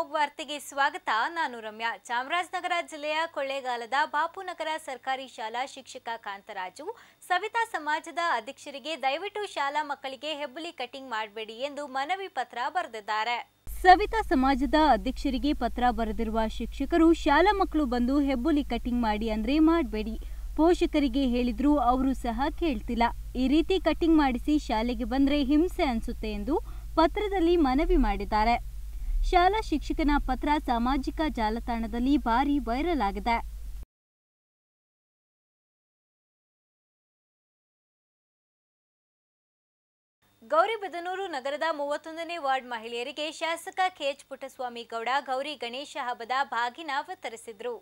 ಅಮೋಘ್ ವಾರ್ತೆಗೆ ಸ್ವಾಗತ ನಾನು ರಮ್ಯಾ ಚಾಮರಾಜನಗರ ಜಿಲ್ಲೆಯ ಕೊಳ್ಳೇಗಾಲದ ಬಾಪುನಗರ ಸರ್ಕಾರಿ ಶಾಲಾ ಶಿಕ್ಷಕ ಕಾಂತರಾಜು ಸವಿತಾ ಸಮಾಜದ ಅಧ್ಯಕ್ಷರಿಗೆ ದಯವಿಟ್ಟು ಶಾಲಾ ಮಕ್ಕಳಿಗೆ ಹೆಬ್ಬುಲಿ ಕಟಿಂಗ್ ಮಾಡಬೇಡಿ ಎಂದು ಮನವಿ ಪತ್ರ ಬರೆದಿದ್ದಾರೆ ಸವಿತಾ ಸಮಾಜದ ಅಧ್ಯಕ್ಷರಿಗೆ ಪತ್ರ ಬರೆದಿರುವ ಶಿಕ್ಷಕರು ಶಾಲಾ ಮಕ್ಕಳು ಬಂದು ಹೆಬ್ಬುಲಿ ಕಟಿಂಗ್ ಮಾಡಿ ಅಂದ್ರೆ ಮಾಡಬೇಡಿ ಪೋಷಕರಿಗೆ ಹೇಳಿದ್ರು ಅವರು ಸಹ ಕೇಳ್ತಿಲ್ಲ ಈ ರೀತಿ ಕಟಿಂಗ್ ಮಾಡಿಸಿ ಶಾಲೆಗೆ ಬಂದ್ರೆ ಹಿಂಸೆ ಅನ್ಸುತ್ತೆ ಎಂದು ಪತ್ರದಲ್ಲಿ ಮನವಿ ಮಾಡಿದ್ದಾರೆ ಶಾಲಾ ಶಿಕ್ಷಕನ ಪತ್ರ ಸಾಮಾಜಿಕ ಜಾಲತಾಣದಲ್ಲಿ ಭಾರಿ ವೈರಲ್ ಆಗಿದೆ ಗೌರಿಬಿದನೂರು ನಗರದ ಮೂವತ್ತೊಂದನೇ ವಾರ್ಡ್ ಮಹಿಳೆಯರಿಗೆ ಶಾಸಕ ಕೆಎಚ್ ಪುಟ್ಟಸ್ವಾಮಿ ಗೌಡ ಗೌರಿ ಗಣೇಶ ಹಬ್ಬದ ಬಾಗಿನ ವಿತರಿಸಿದ್ರು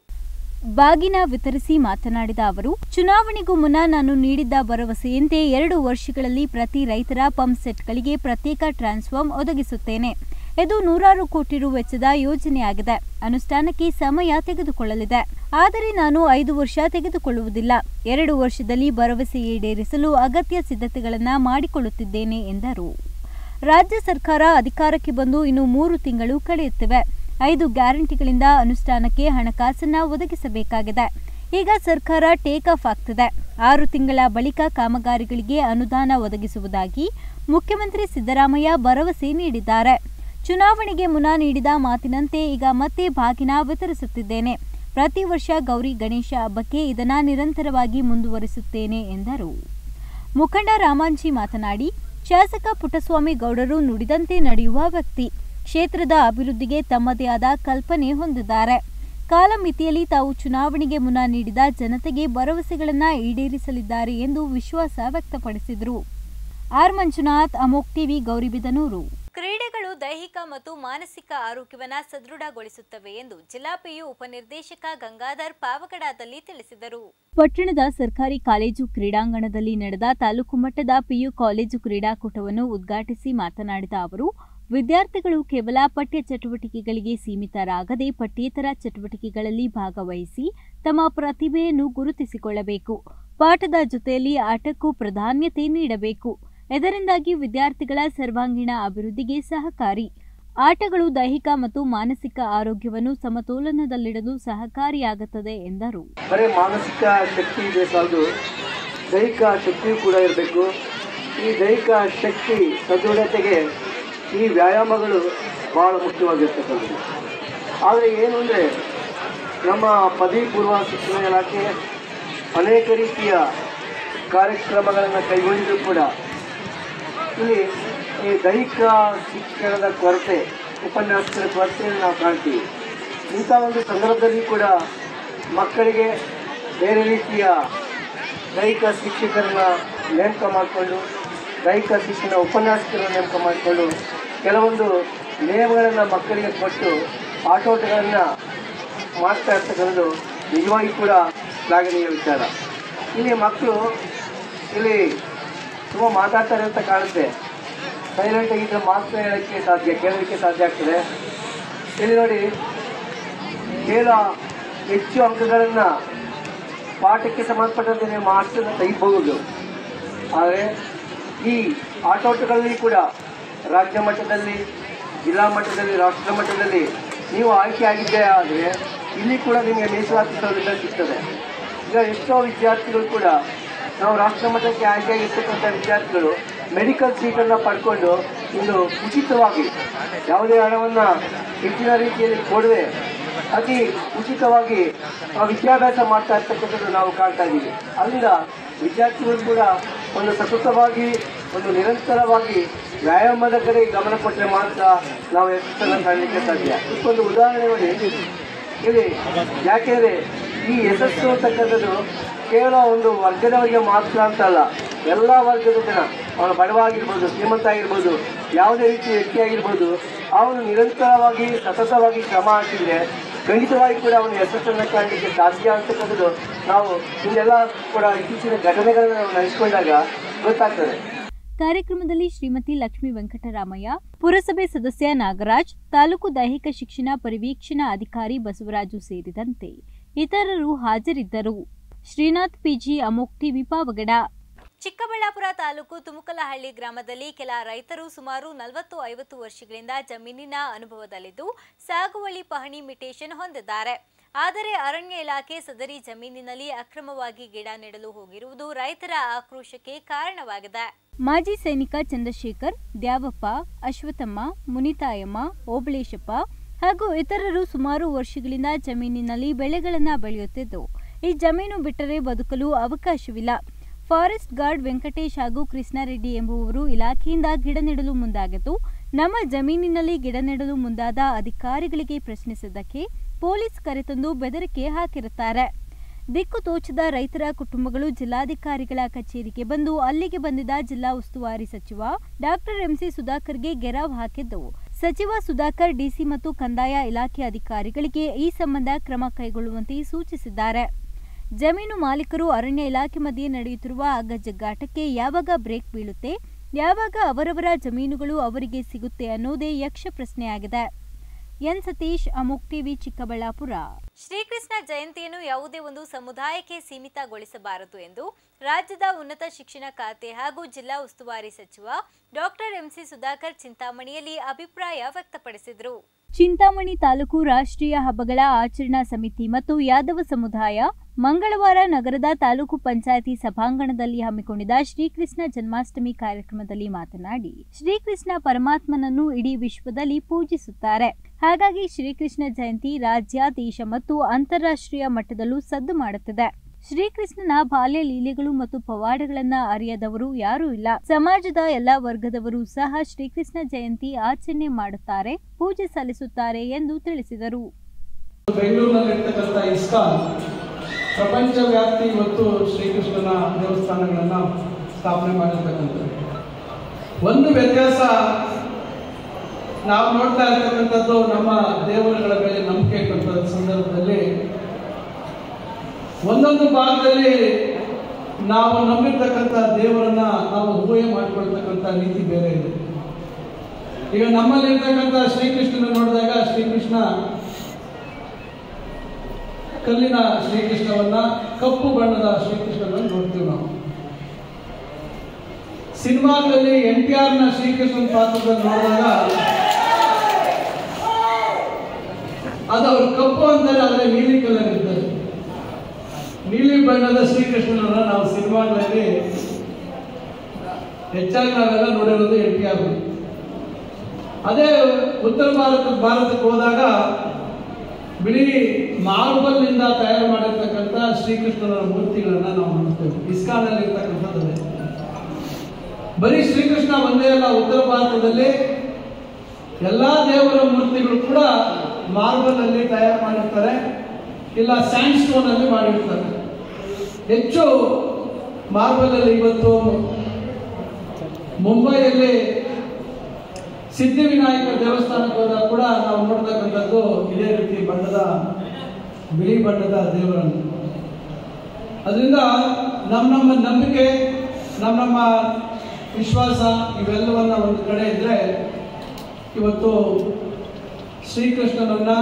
ಬಾಗಿನ ವಿತರಿಸಿ ಮಾತನಾಡಿದ ಅವರು ಚುನಾವಣೆಗೂ ಮುನ್ನ ನಾನು ನೀಡಿದ್ದ ಭರವಸೆಯಂತೆ ಎರಡು ವರ್ಷಗಳಲ್ಲಿ ಪ್ರತಿ ರೈತರ ಪಂಪ್ ಸೆಟ್ಗಳಿಗೆ ಪ್ರತ್ಯೇಕ ಟ್ರಾನ್ಸ್ಫಾರ್ಮ್ ಒದಗಿಸುತ್ತೇನೆ ಇದು ನೂರಾರು ಕೋಟಿ ರು ವೆಚ್ಚದ ಯೋಜನೆಯಾಗಿದೆ ಅನುಷ್ಠಾನಕ್ಕೆ ಸಮಯ ತೆಗೆದುಕೊಳ್ಳಲಿದೆ ಆದರೆ ನಾನು ಐದು ವರ್ಷ ತೆಗೆದುಕೊಳ್ಳುವುದಿಲ್ಲ ಎರಡು ವರ್ಷದಲ್ಲಿ ಭರವಸೆ ಈಡೇರಿಸಲು ಅಗತ್ಯ ಸಿದ್ಧತೆಗಳನ್ನು ಮಾಡಿಕೊಳ್ಳುತ್ತಿದ್ದೇನೆ ಎಂದರು ರಾಜ್ಯ ಸರ್ಕಾರ ಅಧಿಕಾರಕ್ಕೆ ಬಂದು ಇನ್ನು ಮೂರು ತಿಂಗಳು ಕಳೆಯುತ್ತಿವೆ ಐದು ಗ್ಯಾರಂಟಿಗಳಿಂದ ಅನುಷ್ಠಾನಕ್ಕೆ ಹಣಕಾಸನ್ನ ಒದಗಿಸಬೇಕಾಗಿದೆ ಈಗ ಸರ್ಕಾರ ಟೇಕ್ ಆಫ್ ಆಗ್ತಿದೆ ಆರು ತಿಂಗಳ ಬಳಿಕ ಕಾಮಗಾರಿಗಳಿಗೆ ಅನುದಾನ ಒದಗಿಸುವುದಾಗಿ ಮುಖ್ಯಮಂತ್ರಿ ಸಿದ್ದರಾಮಯ್ಯ ಭರವಸೆ ನೀಡಿದ್ದಾರೆ ಚುನಾವಣೆಗೆ ಮುನ್ನ ನೀಡಿದ ಮಾತಿನಂತೆ ಈಗ ಮತ್ತೆ ಬಾಗಿನ ವಿತರಿಸುತ್ತಿದ್ದೇನೆ ಪ್ರತಿ ವರ್ಷ ಗೌರಿ ಗಣೇಶ ಹಬ್ಬಕ್ಕೆ ಇದನ್ನ ನಿರಂತರವಾಗಿ ಮುಂದುವರಿಸುತ್ತೇನೆ ಎಂದರು ಮುಖಂಡ ರಾಮಾಂಜಿ ಮಾತನಾಡಿ ಶಾಸಕ ಪುಟ್ಟಸ್ವಾಮಿ ಗೌಡರು ನುಡಿದಂತೆ ನಡೆಯುವ ವ್ಯಕ್ತಿ ಕ್ಷೇತ್ರದ ಅಭಿವೃದ್ಧಿಗೆ ತಮ್ಮದೇ ಆದ ಕಲ್ಪನೆ ಹೊಂದಿದ್ದಾರೆ ಕಾಲಮಿತಿಯಲ್ಲಿ ತಾವು ಚುನಾವಣೆಗೆ ಮುನ್ನ ನೀಡಿದ ಜನತೆಗೆ ಭರವಸೆಗಳನ್ನ ಈಡೇರಿಸಲಿದ್ದಾರೆ ಎಂದು ವಿಶ್ವಾಸ ವ್ಯಕ್ತಪಡಿಸಿದರು ಆರ್ ಮಂಜುನಾಥ್ ಅಮೋಕ್ ಟಿವಿ ಗೌರಿಬಿದನೂರು ಕ್ರೀಡೆಗಳು ದೈಹಿಕ ಮತ್ತು ಮಾನಸಿಕ ಆರೋಗ್ಯವನ್ನ ಸದೃಢಗೊಳಿಸುತ್ತವೆ ಎಂದು ಜಿಲ್ಲಾ ಪಿಯು ಉಪನಿರ್ದೇಶಕ ಗಂಗಾಧರ್ ಪಾವಗಡದಲ್ಲಿ ತಿಳಿಸಿದರು ಪಟ್ಟಣದ ಸರ್ಕಾರಿ ಕಾಲೇಜು ಕ್ರೀಡಾಂಗಣದಲ್ಲಿ ನಡೆದ ತಾಲೂಕು ಮಟ್ಟದ ಪಿಯು ಕಾಲೇಜು ಕ್ರೀಡಾಕೂಟವನ್ನು ಉದ್ಘಾಟಿಸಿ ಮಾತನಾಡಿದ ಅವರು ವಿದ್ಯಾರ್ಥಿಗಳು ಕೇವಲ ಪಠ್ಯ ಚಟುವಟಿಕೆಗಳಿಗೆ ಸೀಮಿತರಾಗದೆ ಪಠ್ಯೇತರ ಚಟುವಟಿಕೆಗಳಲ್ಲಿ ಭಾಗವಹಿಸಿ ತಮ್ಮ ಪ್ರತಿಭೆಯನ್ನು ಗುರುತಿಸಿಕೊಳ್ಳಬೇಕು ಪಾಠದ ಜೊತೆಯಲ್ಲಿ ಆಟಕ್ಕೂ ಪ್ರಾಧಾನ್ಯತೆ ನೀಡಬೇಕು ಇದರಿಂದಾಗಿ ವಿದ್ಯಾರ್ಥಿಗಳ ಸರ್ವಾಂಗೀಣ ಅಭಿವೃದ್ಧಿಗೆ ಸಹಕಾರಿ ಆಟಗಳು ದೈಹಿಕ ಮತ್ತು ಮಾನಸಿಕ ಆರೋಗ್ಯವನ್ನು ಸಮತೋಲನದಲ್ಲಿಡಲು ಸಹಕಾರಿಯಾಗುತ್ತದೆ ಎಂದರು ಬರೀ ಮಾನಸಿಕ ಶಕ್ತಿ ಇದೆ ಸಾಲದು ದೈಹಿಕ ಶಕ್ತಿಯೂ ಕೂಡ ಇರಬೇಕು ಈ ದೈಹಿಕ ಶಕ್ತಿ ಸದೃಢತೆಗೆ ಈ ವ್ಯಾಯಾಮಗಳು ಭಾಳ ಮುಖ್ಯವಾಗಿರ್ತಕ್ಕಂಥದ್ದು ಆದರೆ ಏನು ಅಂದರೆ ನಮ್ಮ ಪದವಿ ಪೂರ್ವ ಶಿಕ್ಷಣ ಇಲಾಖೆ ಅನೇಕ ರೀತಿಯ ಕಾರ್ಯಕ್ರಮಗಳನ್ನು ಕೈಗೊಂಡಿದ್ದು ಕೂಡ ಇಲ್ಲಿ ಈ ದೈಹಿಕ ಶಿಕ್ಷಣದ ಕೊರತೆ ಉಪನ್ಯಾಸಕರ ಕೊರತೆಯನ್ನು ನಾವು ಕಾಣ್ತೀವಿ ಇಂಥ ಒಂದು ಸಂದರ್ಭದಲ್ಲಿ ಕೂಡ ಮಕ್ಕಳಿಗೆ ಬೇರೆ ರೀತಿಯ ದೈಹಿಕ ಶಿಕ್ಷಕರನ್ನ ನೇಮಕ ಮಾಡಿಕೊಂಡು ದೈಹಿಕ ಶಿಕ್ಷಣ ಉಪನ್ಯಾಸಕರನ್ನ ನೇಮಕ ಮಾಡಿಕೊಂಡು ಕೆಲವೊಂದು ನಿಯಮಗಳನ್ನು ಮಕ್ಕಳಿಗೆ ಕೊಟ್ಟು ಆಟೋಟಗಳನ್ನು ಮಾಡ್ತಾ ಇರ್ತಕ್ಕಂಥದ್ದು ನಿಜವಾಗಿ ಕೂಡ ಶ್ಲಾಘನೀಯ ವಿಚಾರ ಇಲ್ಲಿ ಮಕ್ಕಳು ಇಲ್ಲಿ ತುಂಬ ಮಾತಾಡ್ತಾರೆ ಅಂತ ಕಾಣುತ್ತೆ ಸೈಲೆಂಟ್ ಆಗಿದ್ದರೆ ಮಾತ್ರ ಹೇಳೋಕ್ಕೆ ಸಾಧ್ಯ ಕೇಳೋದಕ್ಕೆ ಸಾಧ್ಯ ಆಗ್ತದೆ ಇಲ್ಲಿ ನೋಡಿ ಕೇಳ ಹೆಚ್ಚು ಅಂಕಗಳನ್ನು ಪಾಠಕ್ಕೆ ಸಂಬಂಧಪಟ್ಟಂತೆ ನೀವು ಮಾರ್ಕ್ಸನ್ನು ತೆಗಿಬಹುದು ಆದರೆ ಈ ಆಟೋಟಗಳಲ್ಲಿ ಕೂಡ ರಾಜ್ಯ ಮಟ್ಟದಲ್ಲಿ ಜಿಲ್ಲಾ ಮಟ್ಟದಲ್ಲಿ ರಾಷ್ಟ್ರ ಮಟ್ಟದಲ್ಲಿ ನೀವು ಆಯ್ಕೆ ಆಗಿದ್ದೇ ಆದರೆ ಇಲ್ಲಿ ಕೂಡ ನಿಮಗೆ ಮೀಸಲಾತಿ ಸೌಲಭ್ಯ ಸಿಗ್ತದೆ ಈಗ ಎಷ್ಟೋ ವಿದ್ಯಾರ್ಥಿಗಳು ಕೂಡ ನಾವು ರಾಷ್ಟ್ರ ಮಟ್ಟಕ್ಕೆ ಆಯ್ಕೆಯಾಗಿರ್ತಕ್ಕಂಥ ವಿದ್ಯಾರ್ಥಿಗಳು ಮೆಡಿಕಲ್ ಸೀಟನ್ನು ಪಡ್ಕೊಂಡು ಇಂದು ಉಚಿತವಾಗಿ ಯಾವುದೇ ಹಣವನ್ನು ಹೆಚ್ಚಿನ ರೀತಿಯಲ್ಲಿ ಕೊಡದೆ ಅತಿ ಉಚಿತವಾಗಿ ಆ ವಿದ್ಯಾಭ್ಯಾಸ ಮಾಡ್ತಾ ಇರ್ತಕ್ಕಂಥದ್ದು ನಾವು ಕಾಣ್ತಾ ಇದ್ದೀವಿ ಅಲ್ಲಿಂದ ವಿದ್ಯಾರ್ಥಿಗಳು ಕೂಡ ಒಂದು ಸತತವಾಗಿ ಒಂದು ನಿರಂತರವಾಗಿ ವ್ಯಾಯಾಮದ ಕಡೆ ಗಮನ ಕೊಟ್ಟರೆ ಮಾತ್ರ ನಾವು ಯಶಸ್ಸನ್ನು ಕಾಣಲಿಕ್ಕೆ ಸಾಧ್ಯ ಇದಕ್ಕೊಂದು ಉದಾಹರಣೆ ನೋಡಿ ಇಲ್ಲಿ ಯಾಕೆಂದರೆ ಈ ಯಶಸ್ಸು ಅಂತಕ್ಕಂಥದ್ದು ಕೇವಲ ಒಂದು ವರ್ಗದವರಿಗೆ ಮಾತ್ರ ಅಂತಲ್ಲ ಎಲ್ಲ ವರ್ಗದ ಜನ ಅವನು ಬಡವ ಆಗಿರ್ಬೋದು ಶ್ರೀಮಂತ ಆಗಿರ್ಬೋದು ಯಾವುದೇ ರೀತಿಯ ವ್ಯಕ್ತಿ ಆಗಿರ್ಬೋದು ಅವನು ನಿರಂತರವಾಗಿ ಸತತವಾಗಿ ಶ್ರಮ ಹಾಕಿದರೆ ಖಂಡಿತವಾಗಿ ಕೂಡ ಅವನು ಯಶಸ್ಸನ್ನು ಕಾಣಲಿಕ್ಕೆ ಸಾಧ್ಯ ಅಂತಕ್ಕಂಥದ್ದು ನಾವು ಇದೆಲ್ಲ ಕೂಡ ಇತ್ತೀಚಿನ ಘಟನೆಗಳನ್ನು ನಾವು ನೆನೆಸ್ಕೊಂಡಾಗ ಗೊತ್ತಾಗ್ತದೆ ಕಾರ್ಯಕ್ರಮದಲ್ಲಿ ಶ್ರೀಮತಿ ಲಕ್ಷ್ಮೀ ವೆಂಕಟರಾಮಯ್ಯ ಪುರಸಭೆ ಸದಸ್ಯ ನಾಗರಾಜ್ ತಾಲೂಕು ದೈಹಿಕ ಶಿಕ್ಷಣ ಪರಿವೀಕ್ಷಣಾ ಅಧಿಕಾರಿ ಬಸವರಾಜು ಸೇರಿದಂತೆ ಇತರರು ಹಾಜರಿದ್ದರು ಶ್ರೀನಾಥ್ ಪಿಜಿ ಅಮೋಕ್ ಟಿವಿ ಪಾವಗಡ ಚಿಕ್ಕಬಳ್ಳಾಪುರ ತಾಲೂಕು ತುಮಕಲಹಳ್ಳಿ ಗ್ರಾಮದಲ್ಲಿ ಕೆಲ ರೈತರು ಸುಮಾರು ನಲವತ್ತು ಐವತ್ತು ವರ್ಷಗಳಿಂದ ಜಮೀನಿನ ಅನುಭವದಲ್ಲಿದ್ದು ಸಾಗುವಳಿ ಪಹಣಿ ಮಿಟೇಷನ್ ಹೊಂದಿದ್ದಾರೆ ಆದರೆ ಅರಣ್ಯ ಇಲಾಖೆ ಸದರಿ ಜಮೀನಿನಲ್ಲಿ ಅಕ್ರಮವಾಗಿ ಗಿಡ ನೆಡಲು ಹೋಗಿರುವುದು ರೈತರ ಆಕ್ರೋಶಕ್ಕೆ ಕಾರಣವಾಗಿದೆ ಮಾಜಿ ಸೈನಿಕ ಚಂದ್ರಶೇಖರ್ ದ್ಯಾವಪ್ಪ ಅಶ್ವಥಮ್ಮ ಮುನಿತಾಯಮ್ಮ ಓಬಳೇಶಪ್ಪ ಹಾಗೂ ಇತರರು ಸುಮಾರು ವರ್ಷಗಳಿಂದ ಜಮೀನಿನಲ್ಲಿ ಬೆಳೆಗಳನ್ನ ಬೆಳೆಯುತ್ತಿದ್ದು ಈ ಜಮೀನು ಬಿಟ್ಟರೆ ಬದುಕಲು ಅವಕಾಶವಿಲ್ಲ ಫಾರೆಸ್ಟ್ ಗಾರ್ಡ್ ವೆಂಕಟೇಶ್ ಹಾಗೂ ಕೃಷ್ಣಾರೆಡ್ಡಿ ಎಂಬುವವರು ಇಲಾಖೆಯಿಂದ ಗಿಡ ನೆಡಲು ಮುಂದಾಗಿದ್ದು ನಮ್ಮ ಜಮೀನಿನಲ್ಲಿ ಗಿಡ ನೆಡಲು ಮುಂದಾದ ಅಧಿಕಾರಿಗಳಿಗೆ ಪ್ರಶ್ನಿಸಿದ್ದಕ್ಕೆ ಪೊಲೀಸ್ ಕರೆತಂದು ಬೆದರಿಕೆ ಹಾಕಿರುತ್ತಾರೆ ದಿಕ್ಕು ತೋಚದ ರೈತರ ಕುಟುಂಬಗಳು ಜಿಲ್ಲಾಧಿಕಾರಿಗಳ ಕಚೇರಿಗೆ ಬಂದು ಅಲ್ಲಿಗೆ ಬಂದಿದ್ದ ಜಿಲ್ಲಾ ಉಸ್ತುವಾರಿ ಸಚಿವ ಡಾಕ್ಟರ್ ಎಂಸಿ ಸುಧಾಕರ್ಗೆ ಗೆರಾವ್ ಹಾಕಿದ್ದು ಸಚಿವ ಸುಧಾಕರ್ ಡಿಸಿ ಮತ್ತು ಕಂದಾಯ ಇಲಾಖೆ ಅಧಿಕಾರಿಗಳಿಗೆ ಈ ಸಂಬಂಧ ಕ್ರಮ ಕೈಗೊಳ್ಳುವಂತೆ ಸೂಚಿಸಿದ್ದಾರೆ ಜಮೀನು ಮಾಲೀಕರು ಅರಣ್ಯ ಇಲಾಖೆ ಮಧ್ಯೆ ನಡೆಯುತ್ತಿರುವ ಅಗ್ಗಜಗ್ಗಾಟಕ್ಕೆ ಯಾವಾಗ ಬ್ರೇಕ್ ಬೀಳುತ್ತೆ ಯಾವಾಗ ಅವರವರ ಜಮೀನುಗಳು ಅವರಿಗೆ ಸಿಗುತ್ತೆ ಅನ್ನೋದೇ ಯಕ್ಷ ಪ್ರಶ್ನೆಯಾಗಿದೆ ಎನ್ ಸತೀಶ್ ಅಮೋಕ್ ಟಿವಿ ಚಿಕ್ಕಬಳ್ಳಾಪುರ ಶ್ರೀಕೃಷ್ಣ ಜಯಂತಿಯನ್ನು ಯಾವುದೇ ಒಂದು ಸಮುದಾಯಕ್ಕೆ ಸೀಮಿತಗೊಳಿಸಬಾರದು ಎಂದು ರಾಜ್ಯದ ಉನ್ನತ ಶಿಕ್ಷಣ ಖಾತೆ ಹಾಗೂ ಜಿಲ್ಲಾ ಉಸ್ತುವಾರಿ ಸಚಿವ ಡಾಕ್ಟರ್ ಎಂಸಿ ಸುಧಾಕರ್ ಚಿಂತಾಮಣಿಯಲ್ಲಿ ಅಭಿಪ್ರಾಯ ವ್ಯಕ್ತಪಡಿಸಿದರು ಚಿಂತಾಮಣಿ ತಾಲೂಕು ರಾಷ್ಟ್ರೀಯ ಹಬ್ಬಗಳ ಆಚರಣಾ ಸಮಿತಿ ಮತ್ತು ಯಾದವ ಸಮುದಾಯ ಮಂಗಳವಾರ ನಗರದ ತಾಲೂಕು ಪಂಚಾಯಿತಿ ಸಭಾಂಗಣದಲ್ಲಿ ಹಮ್ಮಿಕೊಂಡಿದ್ದ ಶ್ರೀಕೃಷ್ಣ ಜನ್ಮಾಷ್ಟಮಿ ಕಾರ್ಯಕ್ರಮದಲ್ಲಿ ಮಾತನಾಡಿ ಶ್ರೀಕೃಷ್ಣ ಪರಮಾತ್ಮನನ್ನು ಇಡೀ ವಿಶ್ವದಲ್ಲಿ ಪೂಜಿಸುತ್ತಾರೆ ಹಾಗಾಗಿ ಶ್ರೀಕೃಷ್ಣ ಜಯಂತಿ ರಾಜ್ಯ ದೇಶ ಮತ್ತು ಅಂತಾರಾಷ್ಟ್ರೀಯ ಮಟ್ಟದಲ್ಲೂ ಸದ್ದು ಮಾಡುತ್ತಿದೆ ಶ್ರೀಕೃಷ್ಣನ ಬಾಲ್ಯ ಲೀಲೆಗಳು ಮತ್ತು ಪವಾಡಗಳನ್ನ ಅರಿಯದವರು ಯಾರೂ ಇಲ್ಲ ಸಮಾಜದ ಎಲ್ಲಾ ವರ್ಗದವರು ಸಹ ಶ್ರೀಕೃಷ್ಣ ಜಯಂತಿ ಆಚರಣೆ ಮಾಡುತ್ತಾರೆ ಪೂಜೆ ಸಲ್ಲಿಸುತ್ತಾರೆ ಎಂದು ತಿಳಿಸಿದರು ಬೆಂಗಳೂರಿನಲ್ಲಿರ್ತಕ್ಕಂಥ ಇಸ್ಕಾನ್ ಪ್ರಪಂಚವ್ಯಾಪ್ತಿ ಇವತ್ತು ಶ್ರೀಕೃಷ್ಣನ ದೇವಸ್ಥಾನಗಳನ್ನು ಸ್ಥಾಪನೆ ಮಾಡಿರ್ತಕ್ಕಂಥದ್ದು ಒಂದು ವ್ಯತ್ಯಾಸ ನಾವು ನೋಡ್ತಾ ಇರ್ತಕ್ಕಂಥದ್ದು ನಮ್ಮ ದೇವರುಗಳ ಮೇಲೆ ನಂಬಿಕೆ ಇಟ್ಟಂಥ ಸಂದರ್ಭದಲ್ಲಿ ಒಂದೊಂದು ಭಾಗದಲ್ಲಿ ನಾವು ನಂಬಿರ್ತಕ್ಕಂಥ ದೇವರನ್ನ ನಾವು ಊಹೆ ಮಾಡ್ಕೊಳ್ತಕ್ಕಂಥ ರೀತಿ ಬೇರೆ ಇದೆ ಈಗ ನಮ್ಮಲ್ಲಿರ್ತಕ್ಕಂಥ ಶ್ರೀಕೃಷ್ಣನ ನೋಡಿದಾಗ ಶ್ರೀಕೃಷ್ಣ ಕಲ್ಲಿನ ಶ್ರೀಕೃಷ್ಣವನ್ನ ಕಪ್ಪು ಬಣ್ಣದ ಶ್ರೀಕೃಷ್ಣನನ್ನು ನೋಡ್ತೀವಿ ನಾವು ಸಿನಿಮಾಗಳಲ್ಲಿ ಎನ್ ಟಿ ಆರ್ ನ ಶ್ರೀಕೃಷ್ಣನ ಪಾತ್ರದಲ್ಲಿ ನೋಡಿದಾಗ ಅದು ಅವ್ರು ಕಪ್ಪು ಅಂತಾರೆ ಆದರೆ ನೀಲಿ ಕಲರ್ ಇರ್ತಾರೆ ನೀಲಿ ಬಣ್ಣದ ಶ್ರೀಕೃಷ್ಣನನ್ನ ನಾವು ಸಿನಿಮಾಗಳಲ್ಲಿ ಹೆಚ್ಚಾಗಿ ನಾವೆಲ್ಲ ನೋಡಿರೋದು ಎನ್ ಟಿ ಆರ್ ಅದೇ ಉತ್ತರ ಭಾರತ ಭಾರತಕ್ಕೆ ಹೋದಾಗ ಬಿಳಿ ಮಾರ್ಬಲ್ ನಿಂದ ತಯಾರು ಮಾಡಿರ್ತಕ್ಕಂಥ ಶ್ರೀಕೃಷ್ಣನ ಮೂರ್ತಿಗಳನ್ನ ನಾವು ನೋಡ್ತೇವೆ ಇಸ್ಕಾನಲ್ಲಿ ಇರ್ತಕ್ಕಂಥದ್ದು ಬರೀ ಶ್ರೀಕೃಷ್ಣ ಒಂದೇ ಅಲ್ಲ ಉತ್ತರ ಭಾರತದಲ್ಲಿ ಎಲ್ಲಾ ದೇವರ ಮೂರ್ತಿಗಳು ಕೂಡ ಮಾರ್ಬಲ್ ಅಲ್ಲಿ ತಯಾರು ಮಾಡಿರ್ತಾರೆ ಇಲ್ಲ ಸ್ಯಾಂಡ್ ಸ್ಟೋನ್ ಅಲ್ಲಿ ಮಾಡಿರ್ತಾರೆ ಹೆಚ್ಚು ಮಾರ್ಬಲ್ ಅಲ್ಲಿ ಇವತ್ತು ಮುಂಬೈಯಲ್ಲಿ ಸಿದ್ಧಿವಿನಾಯಕ ದೇವಸ್ಥಾನಕ್ಕೆ ಹೋದಾಗ ಕೂಡ ನಾವು ನೋಡ್ತಕ್ಕಂಥದ್ದು ಇದೇ ರೀತಿ ಬಣ್ಣದ ಬಿಳಿ ಬಣ್ಣದ ದೇವರನ್ನು ಅದರಿಂದ ನಮ್ಮ ನಮ್ಮ ನಂಬಿಕೆ ನಮ್ಮ ನಮ್ಮ ವಿಶ್ವಾಸ ಇವೆಲ್ಲವನ್ನ ಒಂದು ಕಡೆ ಇದ್ರೆ ಇವತ್ತು ಶ್ರೀಕೃಷ್ಣನನ್ನ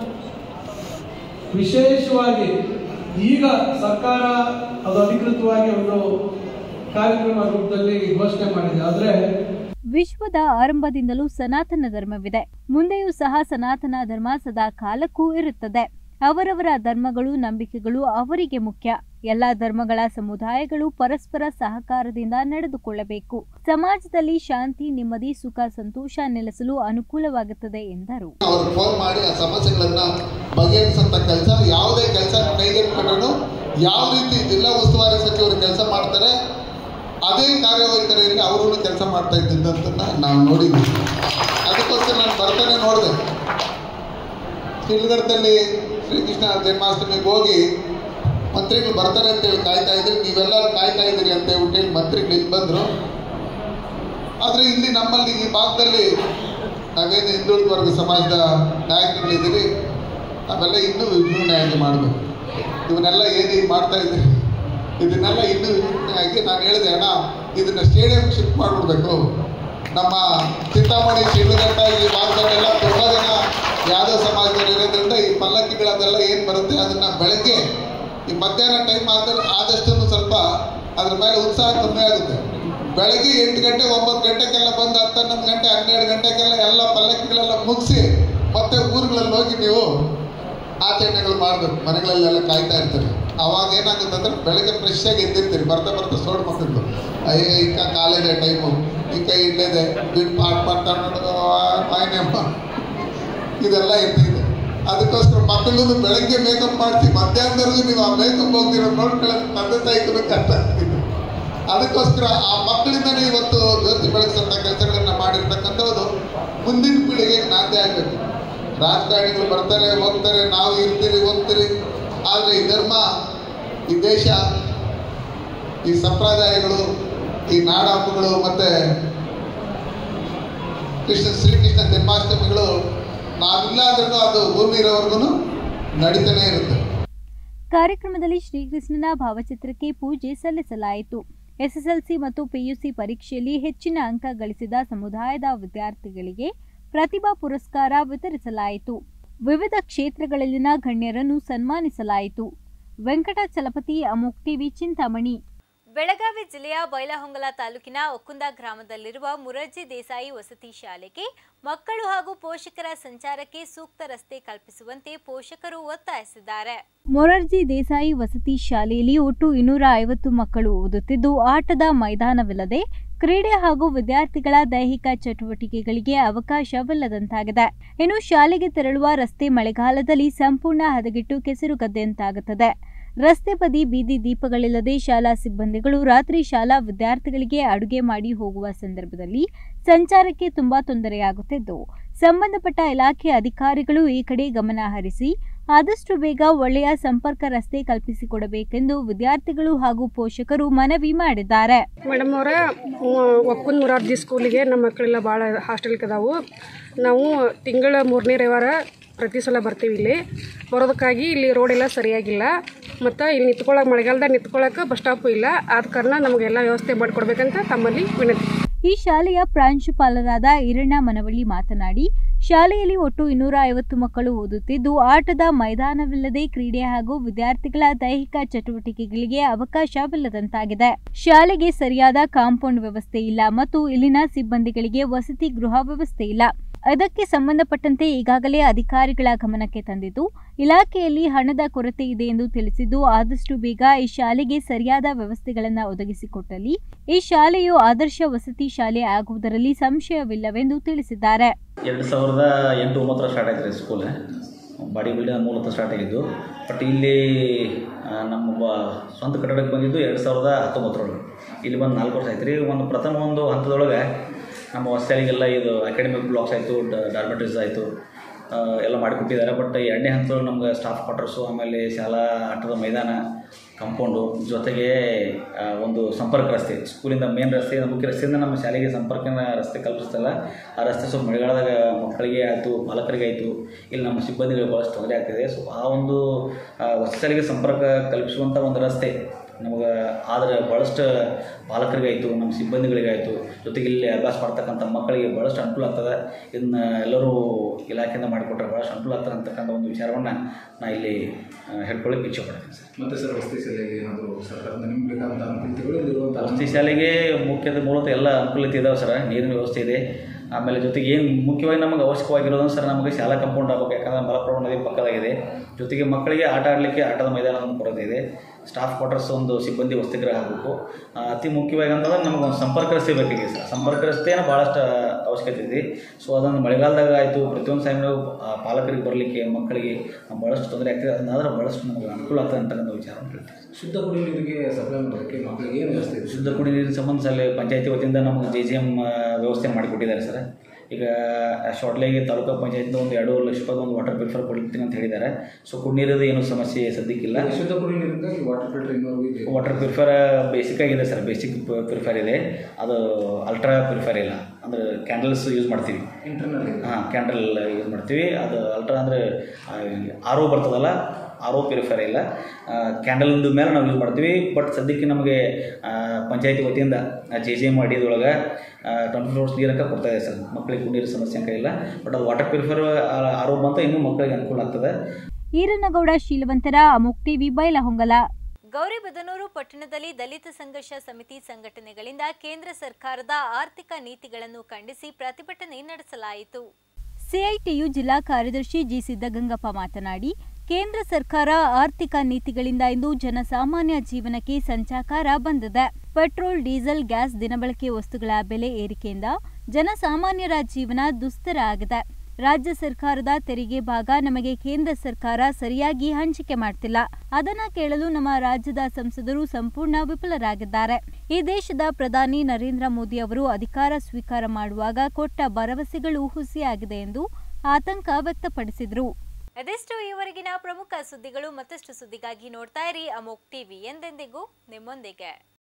ವಿಶೇಷವಾಗಿ ಈಗ ಸರ್ಕಾರ ಅದು ಅಧಿಕೃತವಾಗಿ ಒಂದು ಕಾರ್ಯಕ್ರಮ ರೂಪದಲ್ಲಿ ಘೋಷಣೆ ಮಾಡಿದೆ ಆದರೆ ವಿಶ್ವದ ಆರಂಭದಿಂದಲೂ ಸನಾತನ ಧರ್ಮವಿದೆ ಮುಂದೆಯೂ ಸಹ ಸನಾತನ ಧರ್ಮ ಸದಾ ಕಾಲಕ್ಕೂ ಇರುತ್ತದೆ ಅವರವರ ಧರ್ಮಗಳು ನಂಬಿಕೆಗಳು ಅವರಿಗೆ ಮುಖ್ಯ ಎಲ್ಲಾ ಧರ್ಮಗಳ ಸಮುದಾಯಗಳು ಪರಸ್ಪರ ಸಹಕಾರದಿಂದ ನಡೆದುಕೊಳ್ಳಬೇಕು ಸಮಾಜದಲ್ಲಿ ಶಾಂತಿ ನೆಮ್ಮದಿ ಸುಖ ಸಂತೋಷ ನೆಲೆಸಲು ಅನುಕೂಲವಾಗುತ್ತದೆ ಎಂದರು ಅವ್ರಿಗೆ ಫೋನ್ ಮಾಡಿ ಆ ಸಮಸ್ಯೆಗಳನ್ನ ಬಗೆಹರಿಸಂತ ಕೆಲಸ ಯಾವುದೇ ಕೆಲಸ ಕೈಗೆತ್ತಿಕೊಂಡ್ರು ಯಾವ ರೀತಿ ಜಿಲ್ಲಾ ಉಸ್ತುವಾರಿ ಸಚಿವರು ಕೆಲಸ ಮಾಡ್ತಾರೆ ಅದೇ ಕಾರ್ಯವೈಖರಿಯಲ್ಲಿ ಅವರು ಕೆಲಸ ಮಾಡ್ತಾ ಇದ್ದಿದ್ದನ್ನ ನಾವು ನೋಡಿದ್ವಿ ಅದಕ್ಕೋಸ್ಕರ ನಾನು ಬರ್ತಾನೆ ನೋಡಿದೆ ಶಿಲ್ಗಢದಲ್ಲಿ ಶ್ರೀಕೃಷ್ಣ ಜನ್ಮಾಷ್ಟಮಿಗೆ ಹೋಗಿ ಮಂತ್ರಿಗಳು ಬರ್ತಾರೆ ಅಂತೇಳಿ ಕಾಯ್ತಾ ಇದ್ರಿ ನೀವೆಲ್ಲರೂ ಕಾಯ್ತಾ ಇದ್ದೀರಿ ಅಂತ ಹೇಳ್ಬಿಟ್ಟು ಮಂತ್ರಿಗಳು ಇಲ್ಲಿ ಬಂದರು ಆದರೆ ಇಲ್ಲಿ ನಮ್ಮಲ್ಲಿ ಈ ಭಾಗದಲ್ಲಿ ನಾವೇನು ಹಿಂದುಳಿದ ವರ್ಗ ಸಮಾಜದ ನಾಯಕರುಗಳಿದ್ದೀರಿ ನಾವೆಲ್ಲ ಇನ್ನೂ ವಿಜೃಂಭಣೆಯಾಗಿ ಮಾಡಬೇಕು ಇವನ್ನೆಲ್ಲ ಏನು ಈಗ ಮಾಡ್ತಾ ಇದ್ದೀರಿ ಇದನ್ನೆಲ್ಲ ಇನ್ನೂ ವಿಜೃಂಭಣೆಯಾಗಿ ನಾನು ಹೇಳಿದೆ ಅಣ್ಣ ಇದನ್ನ ಸ್ಟೇಡಿಯಂ ಶಿಫ್ಟ್ ಮಾಡಿಬಿಡ್ಬೇಕು ನಮ್ಮ ಚಿಂತಾಮಣಿ ಶಿಡ್ಲಘಟ್ಟ ಈ ಭಾಗದಲ್ಲೆಲ್ಲ ತುಂಬ ಜನ ಯಾದವ ಸಮಾಜದಲ್ಲಿ ಇರೋದ್ರಿಂದ ಈ ಪಲ್ಲಕ್ಕಿಗಳನ್ನೆಲ್ಲ ಏನು ಬರುತ್ತೆ ಅದನ್ನ ಬೆಳಗ್ಗೆ ಈ ಮಧ್ಯಾಹ್ನ ಟೈಮ್ ಆದರೆ ಆದಷ್ಟು ಸ್ವಲ್ಪ ಅದ್ರ ಮೇಲೆ ಉತ್ಸಾಹ ಕಮ್ಮಿ ಆಗುತ್ತೆ ಬೆಳಗ್ಗೆ ಎಂಟು ಗಂಟೆ ಒಂಬತ್ತು ಗಂಟೆಗೆಲ್ಲ ಬಂದು ಹತ್ತು ಹನ್ನೊಂದು ಗಂಟೆ ಹನ್ನೆರಡು ಗಂಟೆಗೆಲ್ಲ ಎಲ್ಲ ಪಲ್ಲಕ್ಕಿಗಳೆಲ್ಲ ಮುಗಿಸಿ ಮತ್ತೆ ಊರುಗಳಲ್ಲಿ ಹೋಗಿ ನೀವು ಆಚರಣೆಗಳು ಮಾಡಬೇಕು ಮನೆಗಳಲ್ಲೆಲ್ಲ ಕಾಯ್ತಾ ಇರ್ತೀರಿ ಅವಾಗ ಏನಾಗುತ್ತೆ ಅಂದ್ರೆ ಬೆಳಗ್ಗೆ ಫ್ರೆಶ್ ಆಗಿ ಎದ್ದಿರ್ತೀರಿ ಬರ್ತಾ ಬರ್ತಾ ಸೋಡ್ ಮಕ್ಕಳು ಅಯ್ಯೋ ಈಗ ಕಾಲೇಜ್ ಟೈಮು ಈಗ ಇಲ್ಲದೆ ಬಿಟ್ಟು ಪಾಠ ಮಾಡ್ತಾ ಮಾಯನೇಮ್ಮ ಇದೆಲ್ಲ ಇರ್ತಿದೆ ಅದಕ್ಕೋಸ್ಕರ ಮಕ್ಕಳನ್ನು ಬೆಳಗ್ಗೆ ಮೇಕಪ್ ಮಾಡಿಸಿ ಮಧ್ಯಾಹ್ನದವರೆಗೂ ನೀವು ಆ ಮೇಕಪ್ ಹೋಗ್ತಿರೋ ನೋಡ್ಕೊಳ್ಳೋದು ತಂದೆ ತಾಯಿಗೂ ಕಷ್ಟ ಆಗ್ತಿದೆ ಅದಕ್ಕೋಸ್ಕರ ಆ ಮಕ್ಕಳಿಂದನೇ ಇವತ್ತು ಜ್ಯೋತಿ ಬೆಳೆಸಂತ ಕೆಲಸಗಳನ್ನ ಮಾಡಿರ್ತಕ್ಕಂಥದ್ದು ಮುಂದಿನ ಪೀಳಿಗೆಗೆ ನಾಂದಿ ಆಗಬೇಕು ರಾಜಕಾರಣಿಗಳು ಬರ್ತಾರೆ ಹೋಗ್ತಾರೆ ನಾವು ಇರ್ತೀರಿ ಹೋಗ್ತೀರಿ ಆದರೆ ಈ ಧರ್ಮ ಈ ದೇಶ ಈ ಸಂಪ್ರದಾಯಗಳು ಈ ನಾಡ ಹಬ್ಬಗಳು ಮತ್ತೆ ಕೃಷ್ಣ ಶ್ರೀಕೃಷ್ಣ ಜನ್ಮಾಷ್ಟಮಿಗಳು ನಾವಿಲ್ಲ ಅಂದ್ರೂ ಅದು ಭೂಮಿ ಇರೋವರೆಗೂ ನಡೀತಾನೆ ಇರುತ್ತೆ ಕಾರ್ಯಕ್ರಮದಲ್ಲಿ ಶ್ರೀಕೃಷ್ಣನ ಭಾವಚಿತ್ರಕ್ಕೆ ಪೂಜೆ ಸಲ್ಲಿಸಲಾಯಿತು ಎಸ್ಎಸ್ಎಲ್ಸಿ ಮತ್ತು ಪಿಯುಸಿ ಪರೀಕ್ಷೆಯಲ್ಲಿ ಹೆಚ್ಚಿನ ಅಂಕ ಗಳಿಸಿದ ಸಮುದಾಯದ ವಿದ್ಯಾರ್ಥಿಗಳಿಗೆ ಪ್ರತಿಭಾ ಪುರಸ್ಕಾರ ವಿತರಿಸಲಾಯಿತು ವಿವಿಧ ಕ್ಷೇತ್ರಗಳಲ್ಲಿನ ಗಣ್ಯರನ್ನು ಸನ್ಮಾನಿಸಲಾಯಿತು ವೆಂಕಟಾಚಲಪತಿ ಅಮೋಕ್ ಟಿವಿ ಚಿಂತಾಮಣಿ ಬೆಳಗಾವಿ ಜಿಲ್ಲೆಯ ಬೈಲಹೊಂಗಲ ತಾಲೂಕಿನ ಒಕ್ಕುಂದ ಗ್ರಾಮದಲ್ಲಿರುವ ಮುರರ್ಜಿ ದೇಸಾಯಿ ವಸತಿ ಶಾಲೆಗೆ ಮಕ್ಕಳು ಹಾಗೂ ಪೋಷಕರ ಸಂಚಾರಕ್ಕೆ ಸೂಕ್ತ ರಸ್ತೆ ಕಲ್ಪಿಸುವಂತೆ ಪೋಷಕರು ಒತ್ತಾಯಿಸಿದ್ದಾರೆ ಮೊರಾರ್ಜಿ ದೇಸಾಯಿ ವಸತಿ ಶಾಲೆಯಲ್ಲಿ ಒಟ್ಟು ಇನ್ನೂರ ಐವತ್ತು ಮಕ್ಕಳು ಓದುತ್ತಿದ್ದು ಆಟದ ಮೈದಾನವಿಲ್ಲದೆ ಕ್ರೀಡೆ ಹಾಗೂ ವಿದ್ಯಾರ್ಥಿಗಳ ದೈಹಿಕ ಚಟುವಟಿಕೆಗಳಿಗೆ ಅವಕಾಶವಿಲ್ಲದಂತಾಗಿದೆ ಇನ್ನು ಶಾಲೆಗೆ ತೆರಳುವ ರಸ್ತೆ ಮಳೆಗಾಲದಲ್ಲಿ ಸಂಪೂರ್ಣ ಹದಗೆಟ್ಟು ಕೆಸರುಗದ್ದೆಯಂತಾಗುತ್ತದೆ ರಸ್ತೆ ಬದಿ ಬೀದಿ ದೀಪಗಳಿಲ್ಲದೆ ಶಾಲಾ ಸಿಬ್ಬಂದಿಗಳು ರಾತ್ರಿ ಶಾಲಾ ವಿದ್ಯಾರ್ಥಿಗಳಿಗೆ ಅಡುಗೆ ಮಾಡಿ ಹೋಗುವ ಸಂದರ್ಭದಲ್ಲಿ ಸಂಚಾರಕ್ಕೆ ತುಂಬಾ ತೊಂದರೆಯಾಗುತ್ತಿದ್ದು ಸಂಬಂಧಪಟ್ಟ ಇಲಾಖೆ ಅಧಿಕಾರಿಗಳು ಈ ಕಡೆ ಗಮನ ಹರಿಸಿ ಆದಷ್ಟು ಬೇಗ ಒಳ್ಳೆಯ ಸಂಪರ್ಕ ರಸ್ತೆ ಕಲ್ಪಿಸಿಕೊಡಬೇಕೆಂದು ವಿದ್ಯಾರ್ಥಿಗಳು ಹಾಗೂ ಪೋಷಕರು ಮನವಿ ಮಾಡಿದ್ದಾರೆ ಮೇಡಮ್ ಅವರ ಒಪ್ಪನ್ ಮುರಾರ್ಜಿ ಸ್ಕೂಲಿಗೆ ನಮ್ಮ ಮಕ್ಕಳೆಲ್ಲ ಭಾಳ ಹಾಸ್ಟೆಲ್ಗೆ ಅದಾವು ನಾವು ತಿಂಗಳ ಮೂರನೇ ರವಿವಾರ ಪ್ರತಿ ಸಲ ಬರ್ತೀವಿ ಇಲ್ಲಿ ಬರೋದಕ್ಕಾಗಿ ಇಲ್ಲಿ ರೋಡ್ ಎಲ್ಲ ಸರಿಯಾಗಿಲ್ಲ ಮತ್ತು ಇಲ್ಲಿ ನಿಂತ್ಕೊಳ್ಳೋಕೆ ಮಳೆಗಾಲದಾಗ ನಿಂತ್ಕೊಳ್ಳೋಕೆ ಬಸ್ ಸ್ಟಾಪು ಇಲ್ಲ ಆದ ಕಾರಣ ನಮಗೆಲ್ಲ ವ್ಯವಸ್ಥೆ ಮಾಡಿಕೊಡ್ಬೇಕಂತ ತಮ್ಮಲ್ಲಿ ವಿನಂತಿ ಈ ಶಾಲೆಯ ಪ್ರಾಂಶುಪಾಲರಾದ ಈರಣ್ಣ ಮನವಳ್ಳಿ ಮಾತನಾಡಿ ಶಾಲೆಯಲ್ಲಿ ಒಟ್ಟು ಇನ್ನೂರ ಐವತ್ತು ಮಕ್ಕಳು ಓದುತ್ತಿದ್ದು ಆಟದ ಮೈದಾನವಿಲ್ಲದೆ ಕ್ರೀಡೆ ಹಾಗೂ ವಿದ್ಯಾರ್ಥಿಗಳ ದೈಹಿಕ ಚಟುವಟಿಕೆಗಳಿಗೆ ಅವಕಾಶವಿಲ್ಲದಂತಾಗಿದೆ ಶಾಲೆಗೆ ಸರಿಯಾದ ಕಾಂಪೌಂಡ್ ವ್ಯವಸ್ಥೆ ಇಲ್ಲ ಮತ್ತು ಇಲ್ಲಿನ ಸಿಬ್ಬಂದಿಗಳಿಗೆ ವಸತಿ ಗೃಹ ವ್ಯವಸ್ಥೆ ಇಲ್ಲ ಅದಕ್ಕೆ ಸಂಬಂಧಪಟ್ಟಂತೆ ಈಗಾಗಲೇ ಅಧಿಕಾರಿಗಳ ಗಮನಕ್ಕೆ ತಂದಿದ್ದು ಇಲಾಖೆಯಲ್ಲಿ ಹಣದ ಕೊರತೆ ಇದೆ ಎಂದು ತಿಳಿಸಿದ್ದು ಆದಷ್ಟು ಬೇಗ ಈ ಶಾಲೆಗೆ ಸರಿಯಾದ ವ್ಯವಸ್ಥೆಗಳನ್ನು ಒದಗಿಸಿಕೊಟ್ಟಲ್ಲಿ ಈ ಶಾಲೆಯು ಆದರ್ಶ ವಸತಿ ಶಾಲೆ ಆಗುವುದರಲ್ಲಿ ಸಂಶಯವಿಲ್ಲವೆಂದು ತಿಳಿಸಿದ್ದಾರೆ ಎರಡು ಸಾವಿರದ ಎಂಟು ಒಂಬತ್ತರ ಸ್ಟಾರ್ಟ್ ಆಯ್ತು ರೀ ಸ್ಕೂಲ್ ಬಾಡಿ ಬಿಲ್ಡಿಂಗ್ ಮೂಲತಃ ಸ್ಟಾರ್ಟ್ ಆಗಿದ್ದು ಬಟ್ ಇಲ್ಲಿ ಆ, ನಮ್ಮ ಒಬ್ಬ ಸ್ವಂತ ಕಟ್ಟಡಕ್ಕೆ ಬಂದಿದ್ದು ಎರಡು ಸಾವಿರದ ಹತ್ತೊಂಬತ್ತರೊಳಗೆ ಇಲ್ಲಿ ಬಂದು ನಾಲ್ಕು ವರ್ಷ ಆಯ್ತು ರೀ ಒಂದು ಪ್ರಥಮ ಒಂದು ಹಂತದೊಳಗೆ ನಮ್ಮ ಹೊಸ್ತಾಳಿಗೆಲ್ಲ ಇದು ಅಕಾಡೆಮಿಕ್ ಬ್ಲಾಕ್ಸ್ ಆಯಿತು ಡಾರ್ಮೆಟ್ರೀಸ್ ಆಯಿತು ಎಲ್ಲ ಮಾಡಿಕೊಟ್ಟಿದ್ದಾರೆ ಬಟ್ ಎರಡನೇ ಹಂತದೊಳಗೆ ನಮ್ಗೆ ಸ್ಟಾಫ್ ಕ್ವಾರ್ಟರ್ಸು ಆಮೇಲೆ ಶಾಲಾ ಆಟದ ಮೈದಾನ ಕಾಂಪೌಂಡು ಜೊತೆಗೆ ಆ, ಒಂದು ಸಂಪರ್ಕ ರಸ್ತೆ ಸ್ಕೂಲಿಂದ ಮೇನ್ ರಸ್ತೆ ಮುಖ್ಯ ರಸ್ತೆಯಿಂದ ನಮ್ಮ ಶಾಲೆಗೆ ಸಂಪರ್ಕ ರಸ್ತೆ ಕಲ್ಪಿಸ್ತಲ್ಲ ಆ ರಸ್ತೆ ಸ್ವಲ್ಪ ಮಳೆಗಾಲದಾಗ ಮಕ್ಕಳಿಗೆ ಆಯಿತು ಪಾಲಕರಿಗೆ ಆಯಿತು ಇಲ್ಲಿ ನಮ್ಮ ಸಿಬ್ಬಂದಿಗಳಿಗೆ ಭಾಳಷ್ಟು ತೊಂದರೆ ಆಗ್ತಿದೆ ಸೊ ಆ ಒಂದು ಆ, ಹೊಸ ಶಾಲೆಗೆ ಸಂಪರ್ಕ ಕಲ್ಪಿಸುವಂಥ ಒಂದು ರಸ್ತೆ ನಮಗೆ ಆದರೆ ಭಾಳಷ್ಟು ಪಾಲಕರಿಗಾಯಿತು ನಮ್ಮ ಸಿಬ್ಬಂದಿಗಳಿಗಾಯಿತು ಜೊತೆಗೆ ಇಲ್ಲಿ ಅಭ್ಯಾಸ ಮಾಡ್ತಕ್ಕಂಥ ಮಕ್ಕಳಿಗೆ ಭಾಳಷ್ಟು ಅನುಕೂಲ ಆಗ್ತದೆ ಇದನ್ನ ಎಲ್ಲರೂ ಇಲಾಖೆಯಿಂದ ಮಾಡಿಕೊಟ್ರೆ ಭಾಳಷ್ಟು ಅನುಕೂಲ ಆಗ್ತದೆ ಅಂತಕ್ಕಂಥ ಒಂದು ವಿಚಾರವನ್ನು ನಾ ಇಲ್ಲಿ ಆ, ಹೇಳ್ಕೊಳ್ಳಿಕ್ಕೆ ಇಚ್ಛೆ ಪಡ್ತೀನಿ ಸರ್ ಮತ್ತೆ ಸರ್ ವಸತಿ ಶಾಲೆಗೆ ಏನಾದರೂ ಸರ್ಕಾರದಿಂದ ನಿಮ್ಗೆ ಬೇಕಾದಂಥ ಅನುಕೂಲತೆಗಳು ಇಲ್ಲಿರುವಂಥ ವಸತಿ ಶಾಲೆಗೆ ಮುಖ್ಯದ ಮೂಲತಃ ಎಲ್ಲ ಅನುಕೂಲತೆ ಇದಾವೆ ಸರ್ ನೀರಿನ ವ್ಯವಸ್ಥೆ ಇದೆ ಆಮೇಲೆ ಜೊತೆಗೆ ಏನು ಮುಖ್ಯವಾಗಿ ನಮಗೆ ಅವಶ್ಯಕವಾಗಿರೋದು ಸರ್ ನಮಗೆ ಶಾಲಾ ಕಾಂಪೌಂಡ್ ಆಗಬೇಕು ಯಾಕಂದ್ರೆ ಮಲಪ್ರಭಾ ನದಿ ಪಕ್ಕದಾಗಿದೆ ಜೊತೆಗೆ ಮಕ್ಕಳಿಗೆ ಆಟ ಆಡಲಿಕ್ಕೆ ಆಟದ ಮೈದಾನ ಒಂದು ಕೊರತೆ ಇದೆ ಸ್ಟಾಫ್ ಕ್ವಾರ್ಟರ್ಸ್ ಒಂದು ಸಿಬ್ಬಂದಿ ವಸತಿಗೃಹ ಆಗಬೇಕು ಆ, ಅತಿ ಮುಖ್ಯವಾಗಿ ಅಂತಂದ್ರೆ ನಮಗೆ ಒಂದು ಸಂಪರ್ಕ ರಸ್ತೆ ಬೇಕಾಗಿದೆ ಸರ್ ಸಂಪರ್ಕ ರಸ್ತೆನ ಭಾಳಷ್ಟು ಅವಶ್ಯಕತೆ ಇದೆ ಸೊ ಅದೊಂದು ಮಳೆಗಾಲದಾಗ ಆಯಿತು ಪ್ರತಿಯೊಂದು ಟೈಮ್ನಾಗ ಪಾಲಕರಿಗೆ ಬರಲಿಕ್ಕೆ ಮಕ್ಕಳಿಗೆ ಭಾಳಷ್ಟು ತೊಂದರೆ ಆಗ್ತದೆ ಅದನ್ನಾದ್ರೆ ಭಾಳಷ್ಟು ನಮಗೆ ಅನುಕೂಲ ಆಗ್ತದೆ ಅಂತಕ್ಕಂಥ ವಿಚಾರ ಹೇಳ್ತೀನಿ ಶುದ್ಧ ಕುಡಿಯುವ ನೀರಿಗೆ ಸಪ್ಲೈ ಮಾಡೋದಕ್ಕೆ ಮಕ್ಕಳಿಗೆ ಏನು ವ್ಯವಸ್ಥೆ ಇದೆ ಶುದ್ಧ ಕುಡಿಯ ನೀರಿನ ಸಂಬಂಧ ಅಲ್ಲಿ ಪಂಚಾಯತಿ ವತಿಯಿಂದ ನಮಗೆ ಜೆ ಜಿ ಎಮ್ ವ್ಯವಸ್ಥೆ ಮಾಡಿಕೊಟ್ಟಿದ್ದಾರೆ ಸರ್ ಈಗ ಶಾರ್ಟ್ಲಿಗೆ ತಾಲೂಕು ಪಂಚಾಯತಿಂದ ಒಂದು ಎರಡೂವರೆ ಲಕ್ಷ ರೂಪಾಯಿ ಒಂದು ವಾಟರ್ ಪ್ಯೂರಿಫೈರ್ ಕೊಡ್ತೀನಿ ಅಂತ ಹೇಳಿದ್ದಾರೆ ಸೊ ಕುಡಿನೀರದ ಏನು ಸಮಸ್ಯೆ ಸದ್ಯಕ್ಕಿಲ್ಲ ಶುದ್ಧ ಕುಡಿಯುವ ನೀರಿಗಾಗಿ ವಾಟರ್ ಫಿಲ್ಟರ್ ಇನ್ನೂರು ಇದೆ ವಾಟರ್ ಪ್ಯೂರಿಫೈರ್ ಬೇಸಿಕ್ ಆಗಿದೆ ಸರ್ ಬೇಸಿಕ್ ಪ್ಯೂರಿಫೈರ್ ಇದೆ ಅದು ಅಲ್ಟ್ರಾ ಪ್ಯೂರಿಫೈರ್ ಇಲ್ಲ ಅಂದರೆ ಕ್ಯಾಂಡಲ್ಸ್ ಯೂಸ್ ಮಾಡ್ತೀವಿ ಇಂಟರ್ನಲ್ ಇದೆ ಹಾಂ ಕ್ಯಾಂಡಲ್ ಯೂಸ್ ಮಾಡ್ತೀವಿ ಅದು ಅಲ್ಟ್ರಾ ಅಂದರೆ ಆರ್ ಒ ಬರ್ತದಲ್ಲ ಆರ್ ಒ ಪ್ಯೂರಿಫೈರ್ ಇಲ್ಲ ಕ್ಯಾಂಡಲ್ದು ಮೇಲೆ ನಾವು ಯೂಸ್ ಮಾಡ್ತೀವಿ ಬಟ್ ಸದ್ಯಕ್ಕೆ ನಮಗೆ ಪಂಚಾಯತಿ ವತಿಯಿಂದ ಜೆ ಜೆ ಎಮ್ ಅಡಿಯದೊಳಗೆ ಟ್ವೆಂಟಿ ಫೋರ್ ಅವರ್ಸ್ ನೀರಕ್ಕೆ ಕೊಡ್ತಾ ಇದೆ ಸರ್ ಮಕ್ಕಳಿಗೆ ಕುಡಿಯೋ ಸಮಸ್ಯೆ ಅಂಕ ಇಲ್ಲ ಬಟ್ ಅದು ವಾಟರ್ ಪ್ಯೂರಿಫೈರ್ ಆರ್ ಒ ಬಂತ ಇನ್ನೂ ಮಕ್ಕಳಿಗೆ ಅನುಕೂಲ ಆಗ್ತದೆ ಈರನಗೌಡ ಶೀಲವಂತರ ಅಮೋಕ್ ಟಿವಿ ಬೈಲಹೊಂಗಲ ಗೌರಿಬಿದನೂರು ಪಟ್ಟಣದಲ್ಲಿ ದಲಿತ ಸಂಘರ್ಷ ಸಮಿತಿ ಸಂಘಟನೆಗಳಿಂದ ಕೇಂದ್ರ ಸರ್ಕಾರದ ಆರ್ಥಿಕ ನೀತಿಗಳನ್ನು ಖಂಡಿಸಿ ಪ್ರತಿಭಟನೆ ನಡೆಸಲಾಯಿತು ಸಿಐಟಿಯು ಜಿಲ್ಲಾ ಕಾರ್ಯದರ್ಶಿ ಜಿ ಸಿದ್ದಗಂಗಪ್ಪ ಮಾತನಾಡಿ ಕೇಂದ್ರ ಸರ್ಕಾರ ಆರ್ಥಿಕ ನೀತಿಗಳಿಂದ ಇಂದು ಜನಸಾಮಾನ್ಯ ಜೀವನಕ್ಕೆ ಸಂಚಾಕಾರ ಬಂದಿದೆ ಪೆಟ್ರೋಲ್ ಡೀಸೆಲ್ ಗ್ಯಾಸ್ ದಿನಬಳಕೆ ವಸ್ತುಗಳ ಬೆಲೆ ಏರಿಕೆಯಿಂದ ಜನಸಾಮಾನ್ಯರ ಜೀವನ ದುಸ್ತರ ಆಗಿದೆ ರಾಜ್ಯ ಸರ್ಕಾರದ ತೆರಿಗೆ ಭಾಗ ನಮಗೆ ಕೇಂದ್ರ ಸರ್ಕಾರ ಸರಿಯಾಗಿ ಹಂಚಿಕೆ ಮಾಡ್ತಿಲ್ಲ ಅದನ್ನ ಕೇಳಲು ನಮ್ಮ ರಾಜ್ಯದ ಸಂಸದರು ಸಂಪೂರ್ಣ ವಿಫಲರಾಗಿದ್ದಾರೆ ಈ ದೇಶದ ಪ್ರಧಾನಿ ನರೇಂದ್ರ ಮೋದಿ ಅವರು ಅಧಿಕಾರ ಸ್ವೀಕಾರ ಮಾಡುವಾಗ ಕೊಟ್ಟ ಭರವಸೆಗಳು ಹುಸಿಯಾಗಿದೆ ಎಂದು ಆತಂಕ ವ್ಯಕ್ತಪಡಿಸಿದರು ಅದೆಷ್ಟು ಈವರೆಗಿನ ಪ್ರಮುಖ ಸುದ್ದಿಗಳು ಮತ್ತಷ್ಟು ಸುದ್ದಿಗಾಗಿ ನೋಡ್ತಾ ಇರಿ ಅಮೋಕ್ ಟಿವಿ ಎಂದೆಂದಿಗೂ ನಿಮ್ಮೊಂದಿಗೆ